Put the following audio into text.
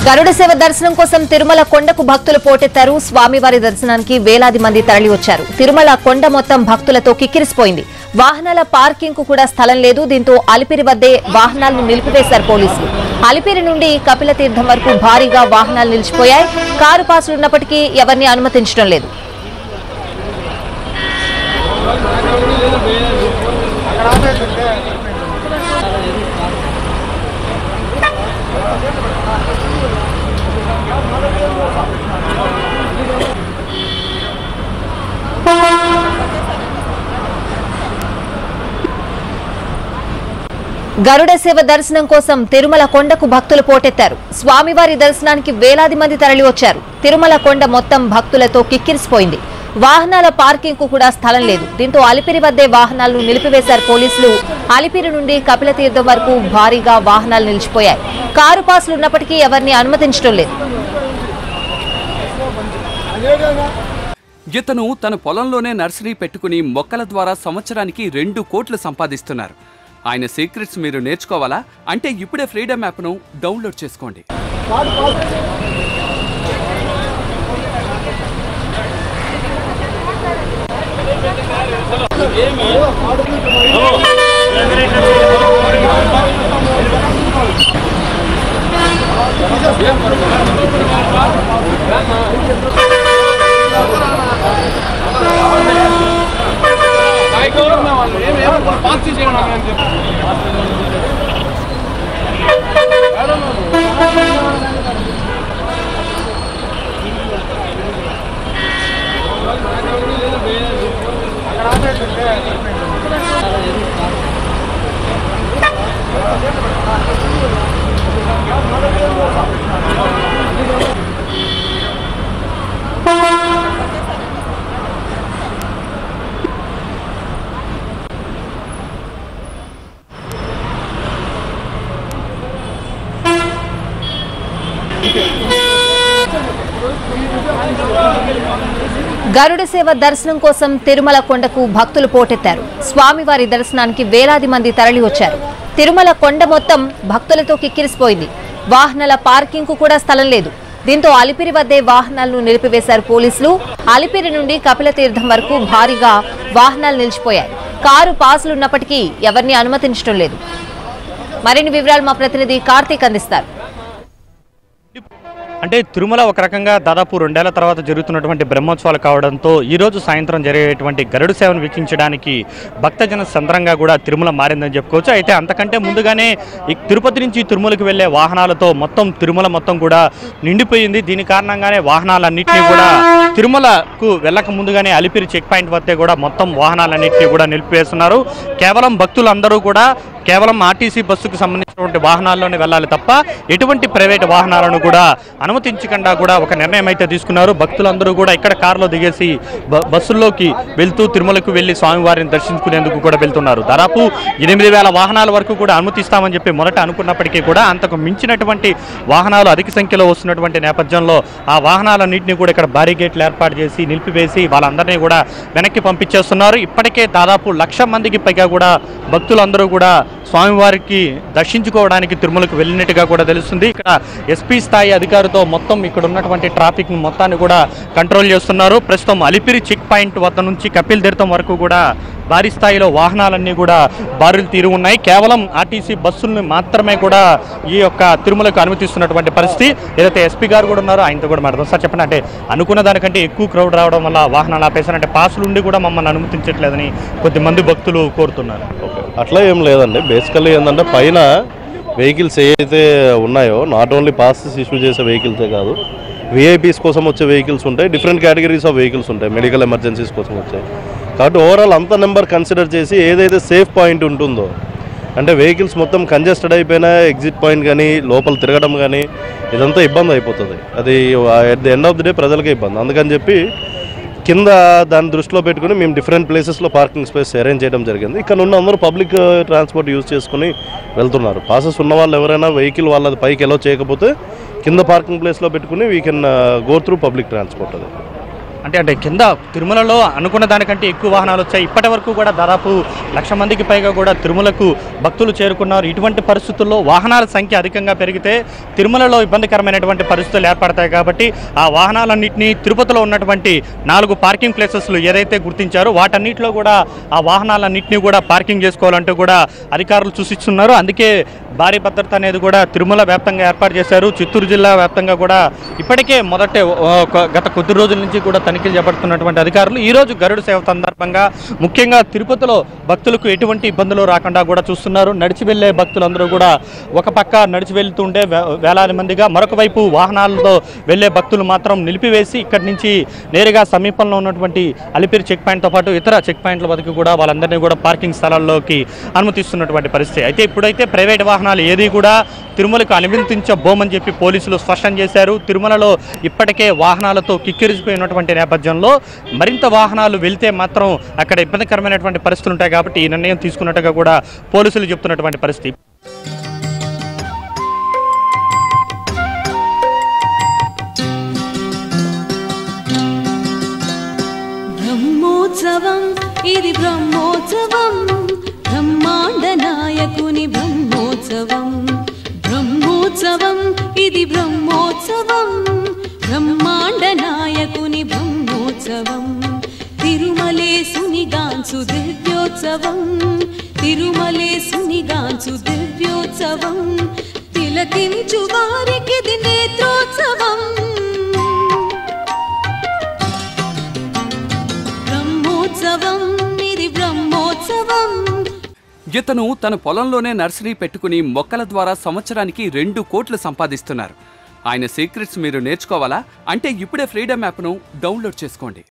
గరుడ సేవ దర్శనం కోసం తిరుమల కొండకు భక్తులు పోటెత్తారు స్వామివారి దర్శనానికి వేలాది మంది తరలి వచ్చారు తిరుమల కొండ మొత్తం భక్తులతో కిక్కిరిసిపోయింది వాహనాల పార్కింగ్ కు కూడా స్థలం లేదు దీంతో అలిపిరి వద్దే వాహనాలను నిలిపివేశారు పోలీసులు అలిపిరి నుండి కపిల తీర్థం వరకు భారీగా వాహనాలు నిలిచిపోయాయి కారు పాసులున్నప్పటికీ ఎవరిని అనుమతించడం లేదు గరుడ సేవ దర్శనం కోసం తిరుమల కొండకు భక్తులు పోటెత్తారు స్వామివారి దర్శనానికి వేలాది మంది తరలి వచ్చారు తిరుమల కొండ మొత్తం భక్తులతో కిక్కిరిసిపోయింది వాహనాల పార్కింగ్ కు కూడా స్థలం లేదు దీంతో అలిపిరి వద్దే వాహనాలను నిలిపివేశారు పోలీసులు అలిపిరి నుండి కపిల తీర్థం వరకు భారీగా వాహనాలు నిలిచిపోయాయి కారు పాసులు ఉన్నప్పటికీ ఎవరిని అనుమతించడం లేదు ఇతను తన పొలంలోనే నర్సరీ పెట్టుకుని మొక్కల ద్వారా సంవత్సరానికి రెండు కోట్లు సంపాదిస్తున్నారు ఆయన సీక్రెట్స్ మీరు నేర్చుకోవాలా అంటే ఇప్పుడే ఫ్రీడమ్ యాప్ను డౌన్లోడ్ చేసుకోండి గరుడ సేవ దర్శనం కోసం తిరుమల కొండకు భక్తులు పోటెత్తారు స్వామివారి దర్శనానికి వేలాది మంది తరలి వచ్చారు తిరుమల కొండ మొత్తం భక్తులతో కిక్కిరిసిపోయింది వాహనాల పార్కింగ్ కు కూడా స్థలం లేదు దీంతో అలిపిరి వద్దే వాహనాలను నిలిపివేశారు పోలీసులు అలిపిరి నుండి కపిల తీర్థం వరకు భారీగా వాహనాలు నిలిచిపోయాయి కారు పాసులున్నప్పటికీ ఎవరిని అనుమతించడం లేదు మరిన్ని వివరాలు మా ప్రతినిధి కార్తీక్ అందిస్తారు అంటే తిరుమల ఒక రకంగా దాదాపు రెండేళ్ల తర్వాత జరుగుతున్నటువంటి బ్రహ్మోత్సవాలు కావడంతో ఈ రోజు సాయంత్రం జరిగేటువంటి గరుడు సేవను వీక్షించడానికి భక్తజన సంద్రంగా కూడా తిరుమల మారిందని చెప్పుకోవచ్చు అయితే అంతకంటే ముందుగానే ఈ తిరుపతి నుంచి తిరుమలకు వెళ్లే వాహనాలతో మొత్తం తిరుమల మొత్తం కూడా నిండిపోయింది దీని కారణంగానే వాహనాలన్నింటినీ కూడా తిరుమలకు వెళ్ళక ముందుగానే అలిపిరి చెక్ పాయింట్ వద్దే కూడా మొత్తం వాహనాలన్నింటినీ కూడా నిలిపివేస్తున్నారు కేవలం భక్తులందరూ కూడా కేవలం ఆర్టీసీ బస్సుకు సంబంధించినటువంటి వాహనాల్లోనే వెళ్ళాలి తప్ప ఎటువంటి ప్రైవేట్ వాహనాలను కూడా అనుమతించకుండా కూడా ఒక నిర్ణయం అయితే తీసుకున్నారు భక్తులందరూ కూడా ఇక్కడ కారులో దిగేసి బ- బస్సుల్లోకి వెళ్తూ తిరుమలకు వెళ్లి స్వామివారిని దర్శించుకునేందుకు కూడా వెళ్తున్నారు దాదాపు ఎనిమిది వేల వాహనాల వరకు కూడా అనుమతిస్తామని చెప్పి మొదట అనుకున్నప్పటికీ కూడా అంతకు మించినటువంటి వాహనాలు అధిక సంఖ్యలో వస్తున్నటువంటి నేపథ్యంలో ఆ వాహనాలన్నింటినీ కూడా ఇక్కడ బారిగేట్లు ఏర్పాటు చేసి నిలిపివేసి వాళ్ళందరినీ కూడా వెనక్కి పంపించేస్తున్నారు ఇప్పటికే దాదాపు లక్ష మందికి పైగా కూడా భక్తులందరూ కూడా స్వామివారికి దర్శించుకోవడానికి తిరుమలకు వెళ్ళినట్టుగా కూడా తెలుస్తుంది ఇక్కడ ఎస్పీ స్థాయి అధికారితో మొత్తం ఇక్కడ ఉన్నటువంటి ట్రాఫిక్ మొత్తాన్ని కూడా కంట్రోల్ చేస్తున్నారు ప్రస్తుతం అలిపిరి చెక్ పాయింట్ వద్ద నుంచి కపిల్ తీర్థం వరకు కూడా భారీ స్థాయిలో వాహనాలన్నీ కూడా బారులు తీరి ఉన్నాయి కేవలం ఆర్టీసీ బస్సులను మాత్రమే కూడా ఈ యొక్క తిరుమలకు అనుమతిస్తున్నటువంటి పరిస్థితి ఏదైతే ఎస్పీ గారు కూడా ఉన్నారో ఆయనతో కూడా మాట్లాడదాం సార్ చెప్పండి అంటే అనుకున్న దానికంటే ఎక్కువ క్రౌడ్ రావడం వల్ల వాహనాలు ఆపేశారంటే పాసులు ఉండి కూడా మమ్మల్ని అనుమతించట్లేదని కొద్దిమంది భక్తులు కోరుతున్నారు ఓకే అట్లా ఏం లేదండి బేసికల్లీ ఏంటంటే పైన వెహికల్స్ ఏవైతే ఉన్నాయో నాట్ ఓన్లీ పాసెస్ ఇష్యూ చేసే వెహికల్సే కాదు విఐపీస్ కోసం వచ్చే వెహికల్స్ ఉంటాయి డిఫరెంట్ కేటగిరీస్ ఆఫ్ వెహికల్స్ ఉంటాయి మెడికల్ ఎమర్జెన్సీస్ కోసం వచ్చాయి కాబట్టి ఓవరాల్ అంత నెంబర్ కన్సిడర్ చేసి ఏదైతే సేఫ్ పాయింట్ ఉంటుందో అంటే వెహికల్స్ మొత్తం కంజెస్టెడ్ అయిపోయినా ఎగ్జిట్ పాయింట్ కానీ లోపల తిరగడం కానీ ఇదంతా ఇబ్బంది అయిపోతుంది అది at the end of the day ప్రజలకే ఇబ్బంది అందుకని చెప్పి కింద దాన్ని దృష్టిలో పెట్టుకుని మేము డిఫరెంట్ ప్లేసెస్లో పార్కింగ్ స్పేస్ అరేంజ్ చేయడం జరిగింది ఇక్కడ ఉన్న అందరూ పబ్లిక్ ట్రాన్స్పోర్ట్ యూజ్ చేసుకుని వెళ్తున్నారు పాసెస్ ఉన్న వాళ్ళు ఎవరైనా వెహికల్ వాళ్ళది పైకి ఎలా చేయకపోతే కింద పార్కింగ్ ప్లేస్లో పెట్టుకుని we can go through public transport అది అంటే అంటే కింద తిరుమలలో అనుకున్న దానికంటే ఎక్కువ వాహనాలు వచ్చాయి ఇప్పటి వరకు కూడా దాదాపు లక్ష మందికి పైగా కూడా తిరుమలకు భక్తులు చేరుకున్నారు ఇటువంటి పరిస్థితుల్లో వాహనాల సంఖ్య అధికంగా పెరిగితే తిరుమలలో ఇబ్బందికరమైనటువంటి పరిస్థితులు ఏర్పడతాయి కాబట్టి ఆ వాహనాలన్నింటినీ తిరుపతిలో ఉన్నటువంటి నాలుగు పార్కింగ్ ప్లేసెస్లు ఏదైతే గుర్తించారో వాటన్నిటిలో కూడా ఆ వాహనాలన్నింటినీ కూడా పార్కింగ్ చేసుకోవాలంటూ కూడా అధికారులు సూచిస్తున్నారు అందుకే భారీ భద్రత అనేది కూడా తిరుమల వ్యాప్తంగా ఏర్పాటు చేశారు చిత్తూరు జిల్లా వ్యాప్తంగా కూడా ఇప్పటికే మొదటే ఒక- గత కొద్ది రోజుల నుంచి కూడా తనిఖీలు చేపడుతున్నటువంటి అధికారులు ఈ రోజు గరుడు సేవ సందర్భంగా ముఖ్యంగా తిరుపతిలో భక్తులకు ఎటువంటి ఇబ్బందులు రాకుండా కూడా చూస్తున్నారు నడిచి వెళ్లే భక్తులందరూ కూడా ఒక పక్క నడిచి వెళ్తుంటే వే- వేలాది మందిగా మరొక వైపు వాహనాలతో వెళ్లే భక్తులు మాత్రం నిలిపివేసి ఇక్కడి నుంచి నేరుగా సమీపంలో ఉన్నటువంటి అలిపిరి చెక్ పాయింట్తో పాటు ఇతర చెక్ పాయింట్ల వద్దకు కూడా వాళ్ళందరినీ కూడా పార్కింగ్ స్థలాల్లోకి అనుమతిస్తున్నటువంటి పరిస్థితి అయితే ఇప్పుడైతే ప్రైవేట్ వాహనాలు ఏది కూడా తిరుమలకు అనుమతించబోమని చెప్పి పోలీసులు స్పష్టం చేశారు తిరుమలలో ఇప్పటికే వాహనాలతో కిక్కిరిసిపోయినటువంటి నేపథ్యంలో మరింత వాహనాలు వెళ్తే మాత్రం అక్కడ ఇబ్బందికరమైనటువంటి పరిస్థితులు ఉంటాయి కాబట్టి ఈ నిర్ణయం తీసుకున్నట్టుగా కూడా పోలీసులు చెప్తున్నటువంటి పరిస్థితి బ్రహ్మోత్సవం ఇది బ్రహ్మోత్సవం బ్రహ్మాండ నాయకుని బ్రహ్మోత్సవం బ్రహ్మోత్సవం ఇది బ్రహ్మోత్సవం బ్రహ్మాండ నాయకుని బ్రహ్మోత్సవం తిరుమలేసుని గాంచు దివ్యోత్సవం తిరుమలేసుని గాంచు దివ్యోత్సవం తిలకించు వారికిది నేత్రోత్సవం బ్రహ్మోత్సవం ఇది బ్రహ్మోత్సవం ఇతను తన పొలంలోనే నర్సరీ పెట్టుకుని మొక్కల ద్వారా సంవత్సరానికి రెండు కోట్లు సంపాదిస్తున్నారు ఆయన సీక్రెట్స్ మీరు నేర్చుకోవాలా అంటే ఇప్పుడే ఫ్రీడమ్ యాప్ను డౌన్లోడ్ చేసుకోండి